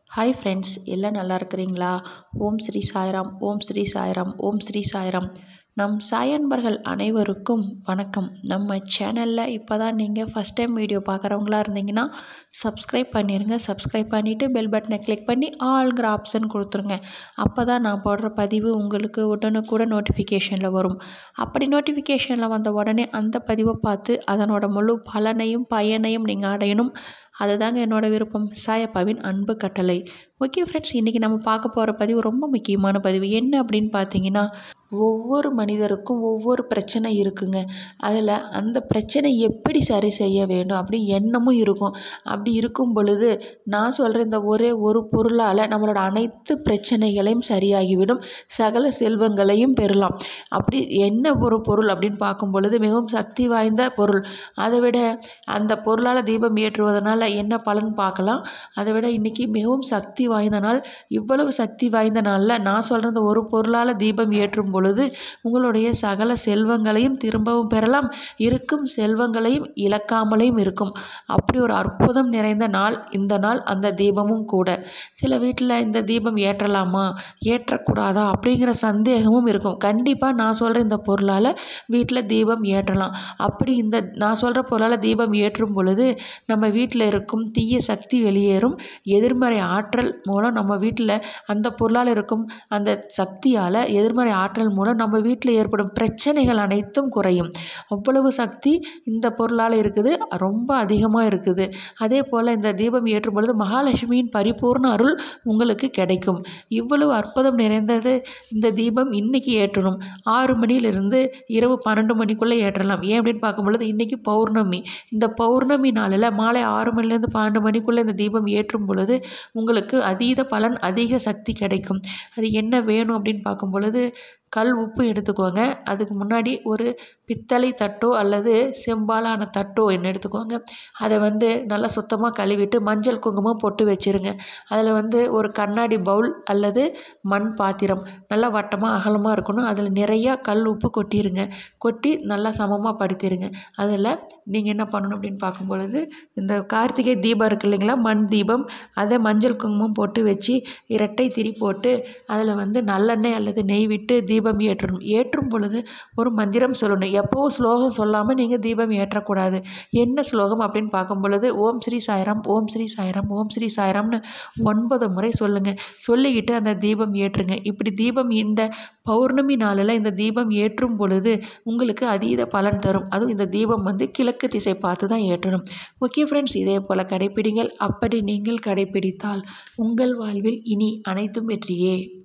hi friends எல்லாம் நல்லா இருக்கிறீங்களா ஓம் ஸ்ரீ சாய்ராம் ஓம் ஸ்ரீ சாய்ராம் ஓம் ஸ்ரீ சாய்ராம் நம் சாயன்பர்கள் அனைவருக்கும் வணக்கம் நம்ம சேனலில் இப்போ தான் நீங்கள் ஃபஸ்ட் டைம் வீடியோ பார்க்குறவங்களா இருந்தீங்கன்னா சப்ஸ்கிரைப் பண்ணிடுங்க சப்ஸ்கிரைப் பண்ணிவிட்டு பெல் பட்டனை கிளிக் பண்ணி ஆல்ங்கிற ஆப்ஷன் கொடுத்துருங்க அப்போ தான் நான் போடுற பதிவு உங்களுக்கு உடனுக்குட நோட்டிஃபிகேஷனில் வரும் அப்படி நோட்டிஃபிகேஷனில் வந்த உடனே அந்த பதிவை பார்த்து அதனோட முழு பலனையும் பயனையும் நீங்கள் அடையணும் அதுதாங்க என்னோடய விருப்பம் சாயப்பாவின் அன்பு கட்டளை ஓகே ஃப்ரெண்ட்ஸ் இன்றைக்கி நம்ம பார்க்க போகிற பதிவு ரொம்ப முக்கியமான பதிவு என்ன அப்படின்னு பார்த்தீங்கன்னா ஒவ்வொரு மனிதருக்கும் ஒவ்வொரு பிரச்சனை இருக்குங்க அதில் அந்த பிரச்சனை எப்படி சரி செய்ய வேண்டும் அப்படி எண்ணமும் இருக்கும் அப்படி இருக்கும் பொழுது நான் சொல்கிற இந்த ஒரே ஒரு பொருளால் நம்மளோட அனைத்து பிரச்சனைகளையும் சரியாகிவிடும் சகல செல்வங்களையும் பெறலாம் அப்படி என்ன ஒரு பொருள் அப்படின்னு பார்க்கும் பொழுது மிகவும் சக்தி வாய்ந்த பொருள் அதை விட அந்த பொருளால் தீபம் ஏற்றுவதனால என்ன பலன் பார்க்கலாம் அதை விட இன்றைக்கி மிகவும் சக்தி வாய்ந்த நாள் இவ்வளவு சக்தி வாய்ந்த நாளில் நான் சொல்கிற இந்த ஒரு பொருளால் தீபம் ஏற்றும் பொழுது உங்களுடைய சகல செல்வங்களையும் திரும்பவும் பெறலாம் இருக்கும் செல்வங்களையும் இழக்காமலையும் இருக்கும் அப்படி ஒரு அற்புதம் நிறைந்த நாள் இந்த நாள் அந்த தீபமும் கூட சில வீட்டில் இந்த தீபம் ஏற்றலாமா ஏற்றக்கூடாதா அப்படிங்கிற சந்தேகமும் இருக்கும் கண்டிப்பாக நான் சொல்கிற இந்த பொருளால் வீட்டில் தீபம் ஏற்றலாம் அப்படி இந்த நான் சொல்கிற பொருளால் தீபம் ஏற்றும் பொழுது நம்ம வீட்டில் இருக்கும் தீய சக்தி வெளியேறும் எதிர்மறை ஆற்றல் மூலம் நம்ம வீட்டில் அந்த பொருளால் இருக்கும் அந்த சக்தியால் எதிர்மறை ஆற்றல் மூலம் நம்ம வீட்டில் ஏற்படும் பிரச்சனைகள் அனைத்தும் குறையும் அவ்வளவு சக்தி இந்த பொருளால் இருக்குது ரொம்ப அதிகமாக இருக்குது அதே போல் இந்த தீபம் ஏற்றும் பொழுது மகாலட்சுமியின் பரிபூர்ண அருள் உங்களுக்கு கிடைக்கும் இவ்வளவு அற்புதம் நிறைந்தது இந்த தீபம் இன்னைக்கு ஏற்றணும் ஆறு மணியிலிருந்து இரவு பன்னெண்டு மணிக்குள்ளே ஏற்றலாம் ஏன் அப்படின்னு பார்க்கும் பொழுது இன்றைக்கி பௌர்ணமி இந்த பௌர்ணமி நாளில் மாலை ஆறு மணிலேருந்து பன்னெண்டு மணிக்குள்ளே இந்த தீபம் ஏற்றும் பொழுது உங்களுக்கு அதீத பலன் அதிக சக்தி கிடைக்கும் அது என்ன வேணும் அப்படின்னு பார்க்கும் பொழுது கல் உப்பு எடுத்துக்கோங்க அதுக்கு முன்னாடி ஒரு பித்தளை தட்டோ அல்லது செம்பாலான தட்டோ என்ன எடுத்துக்கோங்க அதை வந்து நல்லா சுத்தமாக கழுவிட்டு மஞ்சள் குங்குமம் போட்டு வச்சுருங்க அதில் வந்து ஒரு கண்ணாடி பவுல் அல்லது மண் பாத்திரம் நல்லா வட்டமாக அகலமாக இருக்கணும் அதில் நிறையா கல் உப்பு கொட்டிடுங்க கொட்டி நல்லா சமமாக படுத்திடுங்க அதில் நீங்கள் என்ன பண்ணணும் அப்படின்னு பார்க்கும் பொழுது இந்த கார்த்திகை தீபம் இருக்கு இல்லைங்களா மண் தீபம் அதை மஞ்சள் குங்குமம் போட்டு வச்சு இரட்டை திரி போட்டு அதில் வந்து நல்லெண்ணெய் அல்லது நெய் விட்டு தீபம் ஏற்றணும் ஏற்றும் பொழுது ஒரு மந்திரம் சொல்லணும் எப்போவும் ஸ்லோகம் சொல்லாமல் நீங்கள் தீபம் ஏற்றக்கூடாது என்ன ஸ்லோகம் அப்படின்னு பார்க்கும் பொழுது ஓம் ஸ்ரீ சாய்ராம் ஓம் ஸ்ரீ சாய்ராம் ஓம் ஸ்ரீ சாய்ராம்னு ஒன்பது முறை சொல்லுங்கள் சொல்லிக்கிட்டு அந்த தீபம் ஏற்றுங்க இப்படி தீபம் இந்த பௌர்ணமி நாளில் இந்த தீபம் ஏற்றும் பொழுது உங்களுக்கு அதீத பலன் தரும் அதுவும் இந்த தீபம் வந்து கிழக்கு திசை பார்த்து தான் ஏற்றணும் ஓகே ஃப்ரெண்ட்ஸ் இதே போல் கடைப்பிடிங்கள் அப்படி நீங்கள் கடைப்பிடித்தால் உங்கள் வாழ்வில் இனி அனைத்தும் வெற்றியே